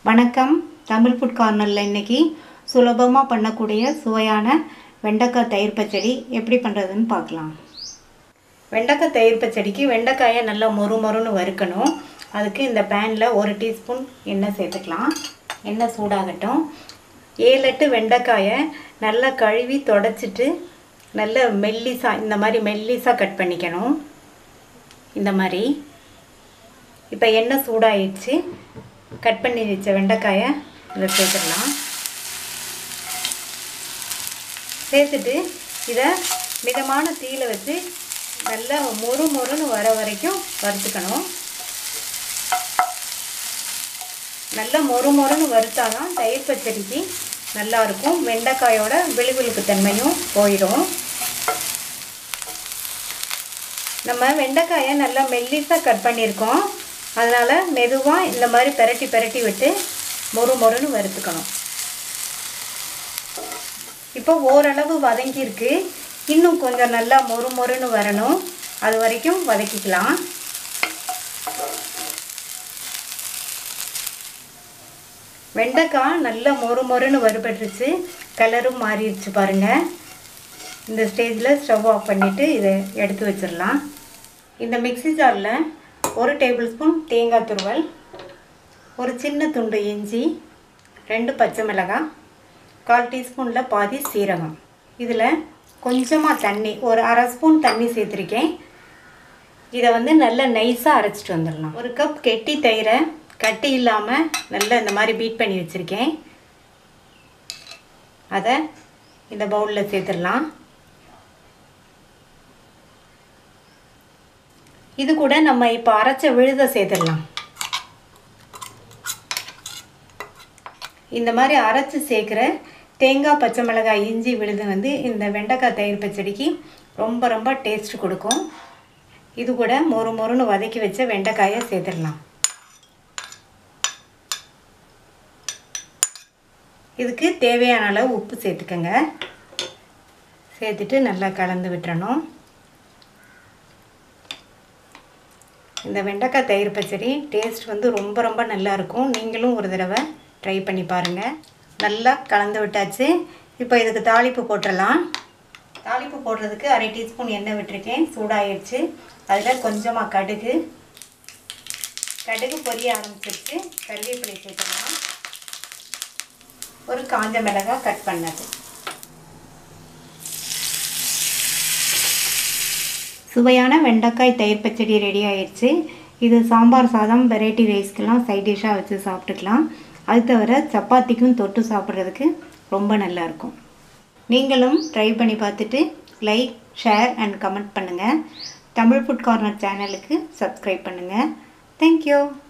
வணக்கம் தமிழ் ஃபுட் கார்னரில் இன்னைக்கு சுலபமாக பண்ணக்கூடிய சுவையான வெண்டைக்காய் தயிர் பச்சடி எப்படி பண்ணுறதுன்னு பார்க்கலாம் வெண்டைக்காய் தயிர் பச்சடிக்கு வெண்டைக்காயை நல்லா மொறு மொறுன்னு வறுக்கணும் அதுக்கு இந்த பேனில் ஒரு டீஸ்பூன் எண்ணெய் சேர்த்துக்கலாம் எண்ணெய் சூடாகட்டும் ஏழு எட்டு வெண்டைக்காயை நல்லா கழுவி தொடச்சிட்டு நல்ல மெல்லிசா இந்த மாதிரி மெல்லிசா கட் பண்ணிக்கணும் இந்த மாதிரி இப்போ எண்ணெய் சூடாயிடுச்சு கட் பண்ணி வச்ச வெண்டைக்காயை இதில் சேர்த்துடலாம் சேர்த்துட்டு இதை மிதமான தீயில வச்சு நல்லா மொறு மொறுன்னு வர வரைக்கும் வறுத்துக்கணும் நல்லா மொறு மொறுன்னு வறுத்தாதான் தயிர் பச்சடிக்கு நல்லா இருக்கும் வெண்டைக்காயோட விழுவிழுப்பு தன்மையும் போயிடும் நம்ம வெண்டைக்காயை நல்லா மெல்லிஸாக கட் பண்ணியிருக்கோம் அதனால் மெதுவாக இந்த மாதிரி பெரட்டி பெரட்டி விட்டு மொறு மொறுன்னு வறுத்துக்கணும் இப்போ ஓரளவு வதங்கியிருக்கு இன்னும் கொஞ்சம் நல்லா மொறு மொறுன்னு வரணும் அது வரைக்கும் வதக்கிக்கலாம் வெண்டைக்காய் நல்லா மொறு மொறுன்னு வறுபட்டுருச்சு கலரும் மாறிடுச்சு பாருங்கள் இந்த ஸ்டேஜில் ஸ்டவ் ஆஃப் பண்ணிவிட்டு இதை எடுத்து வச்சிடலாம் இந்த மிக்ஸி ஜாரில் ஒரு டேபிள் ஸ்பூன் தேங்காய் துருவல் ஒரு சின்ன துண்டு இஞ்சி ரெண்டு பச்சை மிளகாய் கால் டீஸ்பூனில் பாதி சீரகம் இதில் கொஞ்சமாக தண்ணி ஒரு அரை ஸ்பூன் தண்ணி சேர்த்துருக்கேன் இதை வந்து நல்லா நைஸாக அரைச்சிட்டு வந்துடலாம் ஒரு கப் கெட்டி தயிரை கட்டி இல்லாமல் நல்லா இந்த மாதிரி பீட் பண்ணி வச்சுருக்கேன் அதை இந்த பவுலில் சேர்த்துடலாம் இது கூட நம்ம இப்போ அரைச்ச விழுத சேர்த்துடலாம் இந்த மாதிரி அரைச்சி சேர்க்குற தேங்காய் பச்சை மிளகாய் இஞ்சி விழுது வந்து இந்த வெண்டைக்காய் தயிர் பச்சடிக்கு ரொம்ப ரொம்ப டேஸ்ட் கொடுக்கும் இது கூட மொறு மொறுன்னு வதக்கி வச்ச வெண்டைக்காயை சேர்த்துடலாம் இதுக்கு தேவையான அளவு உப்பு சேர்த்துக்கோங்க சேர்த்துட்டு நல்லா கலந்து விட்டுறணும் இந்த வெண்டைக்காய் தயிர் பச்சடி டேஸ்ட் வந்து ரொம்ப ரொம்ப நல்லாயிருக்கும் நீங்களும் ஒரு தடவை ட்ரை பண்ணி பாருங்கள் நல்லா கலந்து விட்டாச்சு இப்போ இதுக்கு தாளிப்பு போட்டுடலாம் தாளிப்பு போடுறதுக்கு அரை டீஸ்பூன் எண்ணெய் விட்டுருக்கேன் சூடாகிடுச்சு அதில் கொஞ்சமாக கடுகு கடுகு பொரிய ஆரம்பிச்சிருச்சு கருவேப்பிலை சேர்த்துக்கலாம் ஒரு காஞ்ச மிளகாய் கட் பண்ணது சுவையான வெண்டைக்காய் தயிர் பச்சடி ரெடி ஆயிடுச்சு இது சாம்பார் சாதம் வெரைட்டி ரைஸ்க்கெல்லாம் சைட் டிஷ்ஷாக வச்சு சாப்பிட்டுக்கலாம் அது தவிர சப்பாத்திக்கும் தொட்டு சாப்பிட்றதுக்கு ரொம்ப நல்லாயிருக்கும் நீங்களும் ட்ரை பண்ணி பார்த்துட்டு லைக் ஷேர் அண்ட் கமெண்ட் பண்ணுங்கள் தமிழ் ஃபுட் கார்னர் சேனலுக்கு சப்ஸ்கிரைப் பண்ணுங்கள் தேங்க்யூ